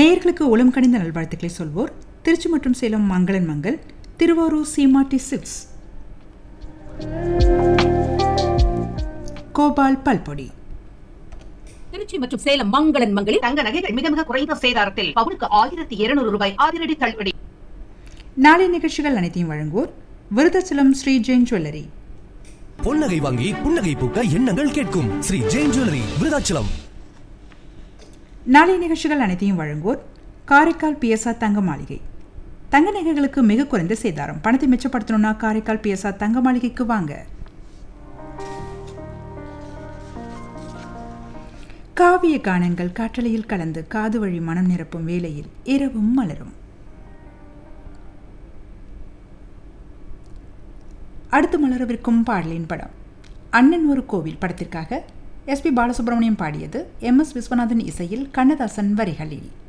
நேயர்களுக்கு உளம் கணிந்த நல்வாழ்த்துக்களை சொல்வோர் திருச்சி மற்றும் சேலம் மங்களன் மங்கள் திருவாரூர் சீமாட்டி சிக்ஸ் கோபால் பல்பொடி திருச்சி மற்றும் சேலம் மங்களன் மங்களில் தங்க நகைகள் மிக மிக குறைந்த சேதாரத்தில் பவுனுக்கு ஆயிரத்தி இருநூறு ரூபாய் அதிரடி தள்ளுபடி நாளை நிகழ்ச்சிகள் அனைத்தையும் வழங்குவோர் விருதாச்சலம் ஸ்ரீ ஜெயின் ஜுவல்லரி பொன்னகை வாங்கி புன்னகை பூக்க எண்ணங்கள் கேட்கும் ஸ்ரீ ஜெயின் ஜுவல்லரி விருதாச்சலம் நாளை நிகழ்ச்சிகள் அனைத்தையும் வழங்குவோர் காரைக்கால் பிஎஸ்ஆர் தங்க மாளிகை தங்க நகைகளுக்கு மிக குறைந்த சேதாரம் பணத்தை மிச்சப்படுத்தணும்னா காரைக்கால் பிஎஸ்ஆர் தங்க மாளிகைக்கு வாங்க காவிய கானங்கள் காற்றலையில் கலந்து காது வழி மனம் நிரப்பும் வேளையில் இரவும் மலரும் அடுத்து மலரவிருக்கும் பாடலின் படம் அண்ணன் ஒரு கோவில் படத்திற்காக எஸ்பி பாலசுப்ரமணியம் பாடியது எம் எஸ் விஸ்வநாதன் இசையில் கண்ணதாசன் வரிகளில்